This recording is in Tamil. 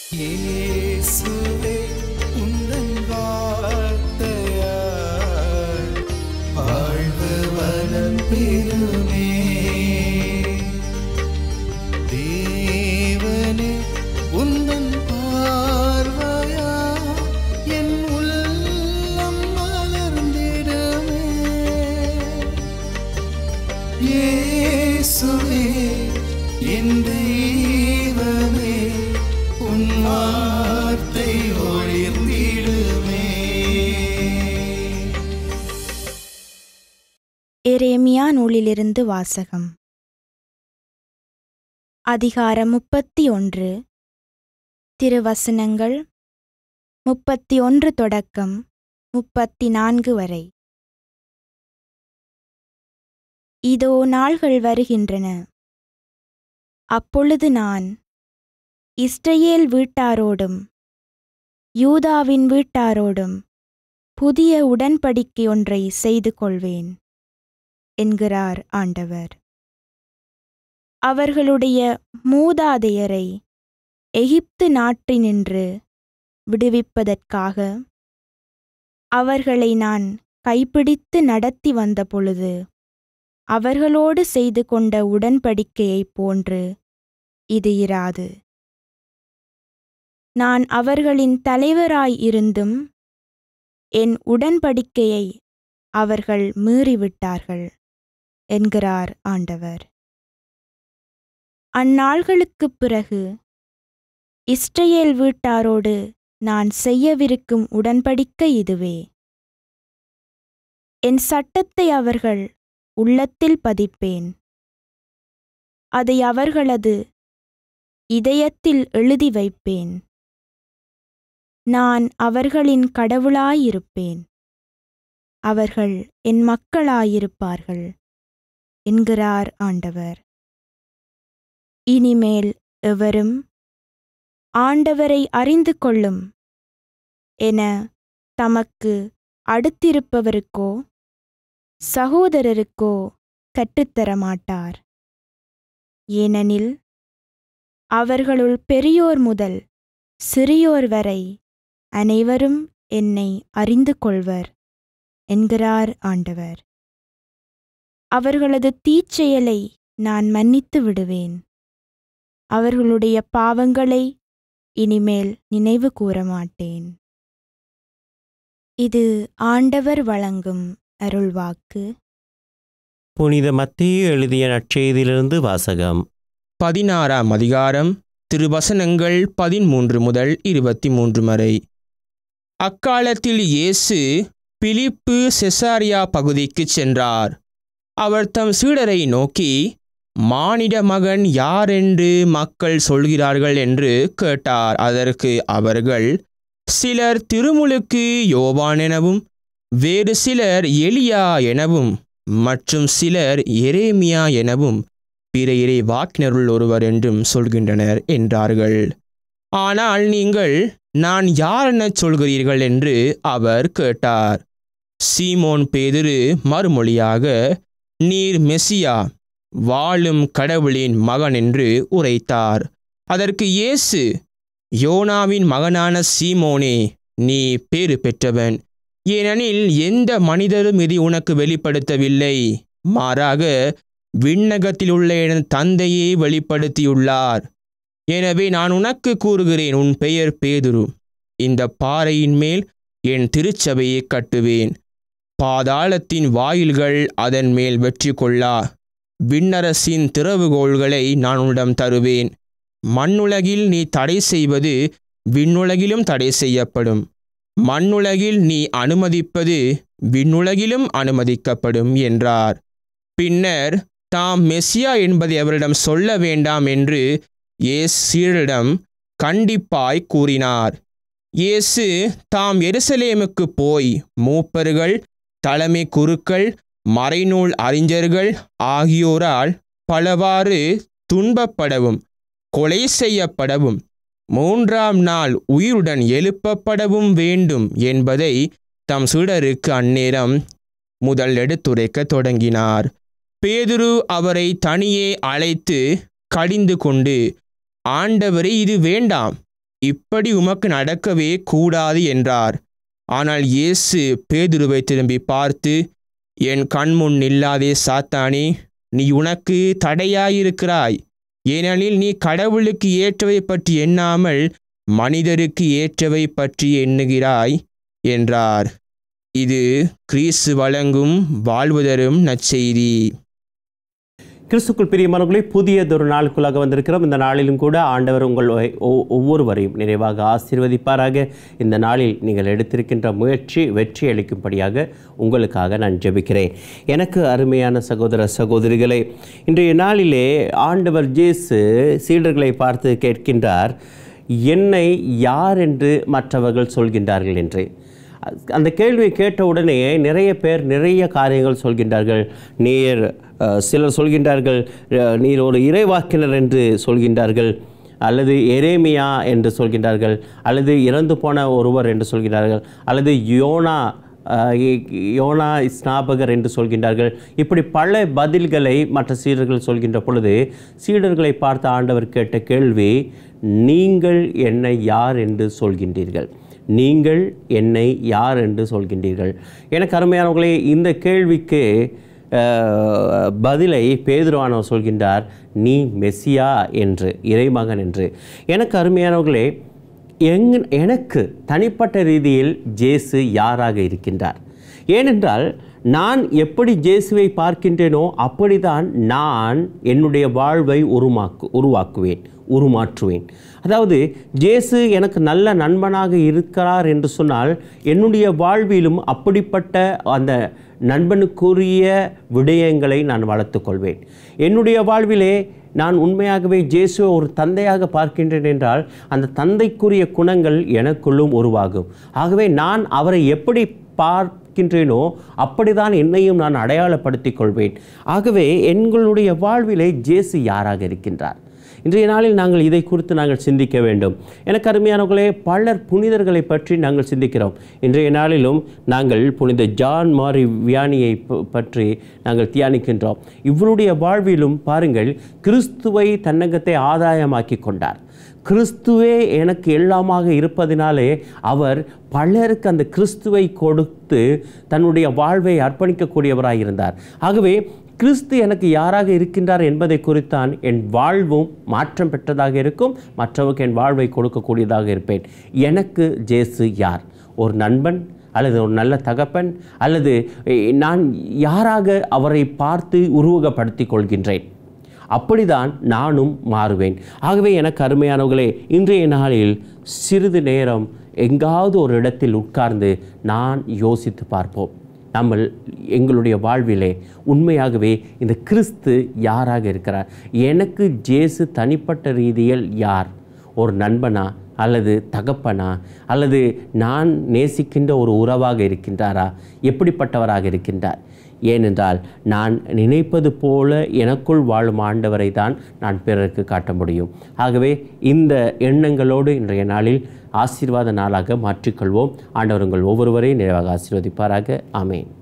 இயேசுவே உந்தன் வார்த்தையால் வாழ்வு வளம் பெறுமே தேவனே உந்தன் பார்வையா என் உள்ளம் மலர்ந்திடுமே இயேசுவே என் தெய்வமே உன் வார்த்தை ஒளிர்ந்திடுமே எரேமியா நூலிலிருந்து வாசகம் அதிகாரம் முப்பத்தி ஒன்று திருவசனங்கள் முப்பத்தி ஒன்று தொடக்கம் முப்பத்தி நான்கு வரை இதோ நாள்கள் வருகின்றன அப்பொழுது நான் இஸ்ரயேல் வீட்டாரோடும் யூதாவின் வீட்டாரோடும் புதிய உடன்படிக்கை ஒன்றை செய்து கொள்வேன் என்கிறார் ஆண்டவர் அவர்களுடைய மூதாதையரை எகிப்து நாட்டினின்று விடுவிப்பதற்காக அவர்களை நான் கைப்பிடித்து நடத்தி வந்த பொழுது அவர்களோடு செய்து கொண்ட உடன்படிக்கையைப் போன்று இது இராது நான் அவர்களின் தலைவராய் இருந்தும் என் உடன்படிக்கையை அவர்கள் மீறிவிட்டார்கள் என்கிறார் ஆண்டவர் அந்நாள்களுக்குப் பிறகு இஸ்ரயேல் வீட்டாரோடு நான் செய்யவிருக்கும் உடன்படிக்கை இதுவே என் சட்டத்தை அவர்கள் உள்ளத்தில் பதிப்பேன் அதை அவர்களது இதயத்தில் எழுதி வைப்பேன் நான் அவர்களின் கடவுளாயிருப்பேன் அவர்கள் என் மக்களாயிருப்பார்கள் என்கிறார் ஆண்டவர் இனிமேல் எவரும் ஆண்டவரை அறிந்து கொள்ளும் என தமக்கு அடுத்திருப்பவருக்கோ சகோதரருக்கோ கற்றுத்தர மாட்டார் ஏனெனில் அவர்களுள் பெரியோர் முதல் சிறியோர் வரை அனைவரும் என்னை அறிந்து கொள்வர் என்கிறார் ஆண்டவர் அவர்களது தீச்செயலை நான் மன்னித்து விடுவேன் அவர்களுடைய பாவங்களை இனிமேல் நினைவு கூற மாட்டேன் இது ஆண்டவர் வழங்கும் அருள்வாக்கு புனித மத்தேயு எழுதிய நற்செய்தியிலிருந்து வாசகம் பதினாறாம் அதிகாரம் திருவசனங்கள் பதிமூன்று முதல் இருபத்தி மூன்று வரை அக்காலத்தில் இயேசு பிலிப்பு செசாரியா பகுதிக்குச் சென்றார் அவர் தம் சீடரை நோக்கி மானிட மகன் யாரென்று மக்கள் சொல்கிறார்கள் என்று கேட்டார் அதற்கு அவர்கள் சிலர் திருமுழுக்கு யோவான் எனவும் வேறு சிலர் எலியா எனவும் மற்றும் சிலர் எரேமியா எனவும் பிற இறை வாக்கினருள் ஒருவர் என்றும் சொல்கின்றனர் என்றார்கள் ஆனால் நீங்கள் நான் யாரெனச் சொல்கிறீர்கள் என்று அவர் கேட்டார் சீமோன் பேதுரு மறுமொழியாக நீர் மெசியா வாழும் கடவுளின் மகன் என்று உரைத்தார் அதற்கு இயேசு யோனாவின் மகனான சீமோனே நீ பேறு பெற்றவன் ஏனெனில் எந்த மனிதரும் இது உனக்கு வெளிப்படுத்தவில்லை மாறாக விண்ணகத்தில் உள்ள என் தந்தையே வெளிப்படுத்தியுள்ளார் எனவே நான் உனக்கு கூறுகிறேன் உன் பெயர் பேதுரு இந்த பாறையின் மேல் என் திருச்சபையை கட்டுவேன் பாதாளத்தின் வாயில்கள் அதன் மேல் வெற்றி கொள்ளா விண்ணரசின் திறவுகோள்களை நான் உன்னிடம் தருவேன் மண்ணுலகில் நீ தடை செய்வது விண்ணுலகிலும் தடை செய்யப்படும் மண்ணுலகில் நீ அனுமதிப்பது விண்ணுலகிலும் அனுமதிக்கப்படும் என்றார் பின்னர் தாம் மெசியா என்பதை அவரிடம் சொல்ல வேண்டாம் என்று இயேசு சீடரிடம் கண்டிப்பாய் கூறினார் இயேசு தாம் எருசலேமுக்கு போய் மூப்பர்கள் தலைமை குருக்கள் மறைநூல் அறிஞர்கள் ஆகியோரால் பலவாறு துன்பப்படவும் கொலை செய்யப்படவும் மூன்றாம் நாள் உயிருடன் எழுப்பப்படவும் வேண்டும் என்பதை தம் சீடருக்கு அந்நேரம் முதல் எடுத்துரைக்கத் தொடங்கினார் பேதுரு அவரை தனியே அழைத்து கடிந்து கொண்டு ஆண்டவரே இது வேண்டாம் இப்படி உமக்கு நடக்கவே கூடாது என்றார் ஆனால் இயேசு பேதுருவை திரும்பி பார்த்து என் கண்முன் நில்லாதே சாத்தானே நீ உனக்கு தடையாயிருக்கிறாய் ஏனெனில் நீ கடவுளுக்கு ஏற்றவை பற்றி எண்ணாமல் மனிதருக்கு ஏற்றவை பற்றி எண்ணுகிறாய் என்றார் இது கிறிஸ்து வழங்கும் வாழ்வுதரும் நற்செய்தி கிறிஸ்துக்குள் பிரியமானவர்களே புதியதொரு நாளுக்குள்ளாக வந்திருக்கிறோம் இந்த நாளிலும் கூட ஆண்டவர் உங்கள் ஒ- ஒ- ஒவ்வொருவரையும் நிறைவாக ஆசீர்வதிப்பாராக இந்த நாளில் நீங்கள் எடுத்திருக்கின்ற முயற்சி வெற்றி அளிக்கும்படியாக உங்களுக்காக நான் ஜெபிக்கிறேன் எனக்கு அருமையான சகோதர சகோதரிகளே இன்றைய நாளிலே ஆண்டவர் ஜேசு சீடர்களை பார்த்து கேட்கின்றார் என்னை யார் என்று மற்றவர்கள் சொல்கின்றார்கள் என்று அந்த கேள்வியை கேட்ட உடனே நிறைய பேர் நிறைய காரியங்கள் சொல்கின்றார்கள் நீர் அஹ், சிலர் சொல்கின்றார்கள் அஹ், நீர் ஒரு இறைவாக்கினர் என்று சொல்கின்றார்கள் அல்லது எரேமியா என்று சொல்கின்றார்கள் அல்லது இறந்து போன ஒருவர் என்று சொல்கிறார்கள் அல்லது யோனா அஹ், இ- யோனா ஸ்நாபகர் என்று சொல்கின்றார்கள் இப்படி பல பதில்களை மற்ற சீடர்கள் சொல்கின்ற பொழுது சீடர்களை பார்த்த ஆண்டவர் கேட்ட கேள்வி நீங்கள் என்னை யார் என்று சொல்கின்றீர்கள் நீங்கள் என்னை யார் என்று சொல்கின்றீர்கள் எனக்கு அருமையானவர்களே இந்த கேள்விக்கு அஹ், பதிலை பேதுருவானவர் சொல்கின்றார் நீ மெஸ்ஸியா என்று இறைமகன் என்று எனக்கு அருமையானவர்களே எங் எனக்கு தனிப்பட்ட ரீதியில் ஜேசு யாராக இருக்கின்றார் ஏனென்றால் நான் எப்படி ஜேசுவை பார்க்கின்றேனோ அப்படிதான் நான் என்னுடைய வாழ்வை உருமாக்கு உருவாக்குவேன் உருமாற்றுவேன் அதாவது ஜேசு எனக்கு நல்ல நண்பனாக இருக்கிறார் என்று சொன்னால் என்னுடைய வாழ்விலும் அப்படிப்பட்ட அந்த நண்பனுக்குரிய விடயங்களை நான் வளர்த்துக்கொள்வேன் என்னுடைய வாழ்விலே நான் உண்மையாகவே ஜேசுவை ஒரு தந்தையாக பார்க்கின்றேன் என்றால் அந்த தந்தைக்குரிய குணங்கள் எனக்குள்ளும் உருவாகும் ஆகவே நான் அவரை எப்படி பார்க்கின்றேனோ அப்படிதான் என்னையும் நான் அடையாளப்படுத்திக் கொள்வேன் ஆகவே எங்களுடைய வாழ்விலே ஜேசு யாராக இருக்கின்றார் இன்றைய நாளில் நாங்கள் இதை குறித்து நாங்கள் சிந்திக்க வேண்டும் எனக்கு அருமையானவர்களே பலர் புனிதர்களை பற்றி நாங்கள் சிந்திக்கிறோம் இன்றைய நாளிலும் நாங்கள் புனித ஜான் மாரி வியானியை ப- பற்றி நாங்கள் தியானிக்கின்றோம் இவருடைய வாழ்விலும் பாருங்கள் கிறிஸ்துவை தன்னகத்தை ஆதாயமாக்கி கொண்டார் கிறிஸ்துவே எனக்கு எல்லாமாக இருப்பதினாலே அவர் பலருக்கு அந்த கிறிஸ்துவை கொடுத்து தன்னுடைய வாழ்வை அர்ப்பணிக்கக்கூடியவராக இருந்தார் ஆகவே கிறிஸ்து எனக்கு யாராக இருக்கின்றார் என்பதை குறித்தான் என் வாழ்வும் மாற்றம் பெற்றதாக இருக்கும் மற்றவருக்கு என் வாழ்வை கொடுக்கக்கூடியதாக இருப்பேன் எனக்கு ஜேசு யார் ஒரு நண்பன் அல்லது ஒரு நல்ல தகப்பன் அல்லது எ, நான் யாராக அவரை பார்த்து உருவகப்படுத்திக் கொள்கின்றேன் அப்படிதான் நானும் மாறுவேன் ஆகவே எனக்கு அருமையானவர்களே இன்றைய நாளில் சிறிது நேரம் எங்காவது ஒரு இடத்தில் உட்கார்ந்து நான் யோசித்து பார்ப்போம் நம்ம எங்களுடைய வாழ்விலே உண்மையாகவே இந்த கிறிஸ்து யாராக இருக்கிறார் எனக்கு ஜேசு தனிப்பட்ட ரீதியில் யார் ஒரு நண்பனா அல்லது தகப்பனா அல்லது நான் நேசிக்கின்ற ஒரு உறவாக இருக்கின்றாரா எப்படிப்பட்டவராக இருக்கின்றார் ஏனென்றால் நான் நினைப்பது போல எனக்குள் வாழும் ஆண்டவரை தான் நான் பிறருக்கு காட்ட முடியும் ஆகவே இந்த எண்ணங்களோடு இன்றைய நாளில் ஆசீர்வாத நாளாக மாற்றிக்கொள்வோம் ஆண்டவர் உங்கள் ஒவ்வொருவரையும் நிறைவாக ஆசீர்வதிப்பாராக ஆமென்